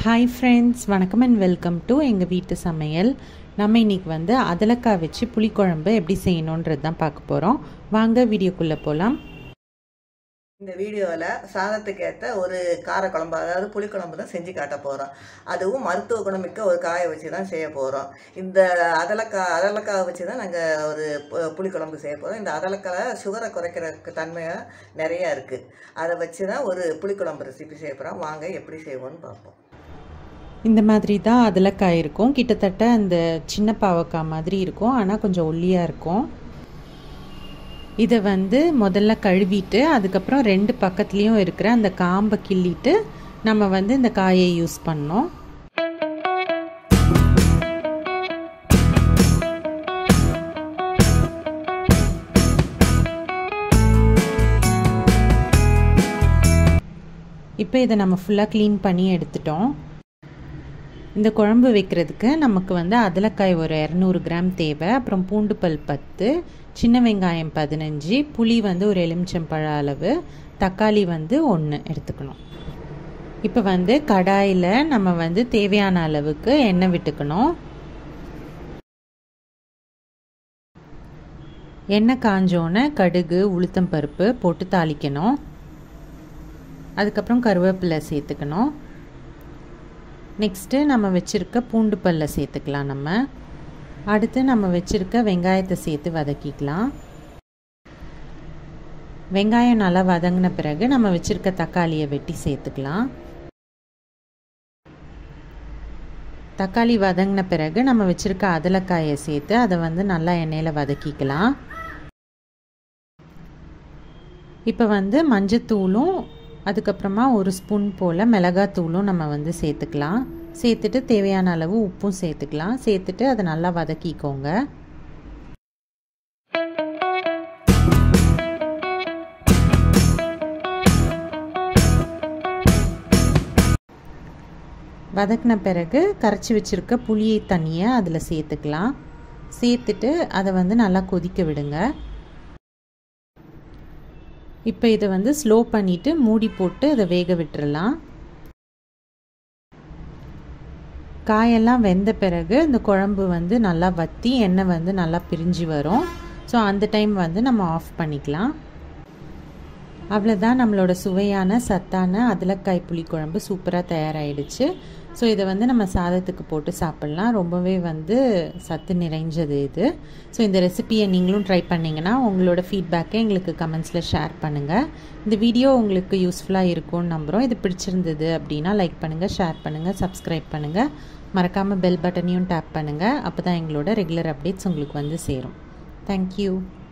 hi friends வணக்கம் and welcome to எங்கள் வீட்டு சமையல் நம்ம இன்னைக்கு வந்து அதலக்காய் வச்சு புளிக்குழம்பு எப்படி செய்யணுன்றது தான் பார்க்க போகிறோம் வாங்க வீடியோக்குள்ளே போகலாம் இந்த வீடியோவில் சாதத்துக்கு ஏற்ற ஒரு காரக்குழம்பு அதாவது புளிக்குழம்பு தான் செஞ்சு காட்ட போகிறோம் அதுவும் மருத்துவ குணமிக்க ஒரு காயை வச்சு தான் செய்ய போகிறோம் இந்த அதலக்காய் அதலக்காயை வச்சு தான் நாங்கள் ஒரு பு- புளிக்குழம்பு செய்ய போகிறோம் இந்த அதலக்காய் சுகரை குறைக்கிறதுக்கு தன்மையாக நிறையா இருக்குது அதை வச்சு தான் ஒரு புளிக்குழம்பு ரெசிபி செய்ய போகிறோம் வாங்க எப்படி செய்வோம்னு பார்ப்போம் இந்த மாதிரி தான் அதலக்காய் இருக்கும் கிட்டத்தட்ட அந்த சின்ன பாவக்காய் மாதிரி இருக்கும் ஆனால் கொஞ்சம் ஒல்லியாக இருக்கும் இதை வந்து முதல்ல கழுவிட்டு அதுக்கப்புறம் ரெண்டு பக்கத்துலேயும் இருக்கிற அந்த காம்பை கிள்ளிட்டு நம்ம வந்து இந்த காயை யூஸ் பண்ணோம் இப்போ இதை நம்ம ஃபுல்லாக க்ளீன் பண்ணி எடுத்துட்டோம் இந்த குழம்பு வைக்கிறதுக்கு நமக்கு வந்து அதலக்காய் ஒரு இரநூறு கிராம் தேவை அப்புறம் பூண்டு பல் பத்து சின்ன வெங்காயம் பதினஞ்சு புளி வந்து ஒரு எலுமிச்சம்பழ அளவு தக்காளி வந்து ஒன்று எடுத்துக்கணும் இப்போ வந்து கடாயில் நம்ம வந்து தேவையான அளவுக்கு எண்ணெய் விட்டுக்கணும் எண்ணெய் காஞ்சோன்னே கடுகு உளுத்தம் பருப்பு போட்டு தாளிக்கணும் அதுக்கப்புறம் கருவேப்பிலை சேர்த்துக்கணும் நெக்ஸ்ட்டு நம்ம வச்சுருக்க பூண்டு பல்லை சேர்த்துக்கலாம் நம்ம அடுத்து நம்ம வச்சுருக்க வெங்காயத்தை சேர்த்து வதக்கிக்கலாம் வெங்காயம் நல்லா வதங்கின பிறகு நம்ம வச்சுருக்க தக்காளியை வெட்டி சேர்த்துக்கலாம் தக்காளி வதங்கின பிறகு நம்ம வச்சுருக்க அதலக்காயை சேர்த்து அதை வந்து நல்லா எண்ணெயில் வதக்கிக்கலாம் இப்போ வந்து மஞ்சத்தூளும் அதுக்கப்புறமா ஒரு ஸ்பூன் போல் மிளகாத்தூளும் நம்ம வந்து சேர்த்துக்கலாம் சேர்த்துட்டு தேவையான அளவு உப்பும் சேர்த்துக்கலாம் சேர்த்துட்டு அதை நல்லா வதக்கிக்கோங்க வதக்கின பிறகு கரைச்சி வச்சுருக்க புளியை தண்ணியை அதில் சேர்த்துக்கலாம் சேர்த்துட்டு அதை வந்து நல்லா கொதிக்க விடுங்க இப்போ இதை வந்து ஸ்லோ பண்ணிவிட்டு மூடி போட்டு அதை வேக விட்டுறலாம் காயெல்லாம் வெந்த பிறகு இந்த குழம்பு வந்து நல்லா வற்றி எண்ணெய் வந்து நல்லா பிரிஞ்சு வரும் ஸோ அந்த டைம் வந்து நம்ம ஆஃப் பண்ணிக்கலாம் அவ்வளோதான் நம்மளோட சுவையான சத்தான அதலக்காய் புளிக்குழம்பு சூப்பராக தயாராகிடுச்சு ஸோ இதை வந்து நம்ம சாதத்துக்கு போட்டு சாப்பிட்லாம் ரொம்பவே வந்து சத்து நிறைஞ்சது இது ஸோ இந்த ரெசிபியை நீங்களும் ட்ரை பண்ணிங்கன்னா உங்களோட ஃபீட்பேக்கை எங்களுக்கு கமெண்ட்ஸில் ஷேர் பண்ணுங்கள் இந்த வீடியோ உங்களுக்கு யூஸ்ஃபுல்லாக இருக்கும்னு நம்புகிறோம் இது பிடிச்சிருந்தது அப்படின்னா லைக் பண்ணுங்கள் ஷேர் பண்ணுங்கள் சப்ஸ்கிரைப் பண்ணுங்கள் மறக்காமல் பெல் பட்டனையும் டேப் பண்ணுங்கள் அப்போ தான் எங்களோட ரெகுலர் அப்டேட்ஸ் உங்களுக்கு வந்து சேரும் தேங்க்யூ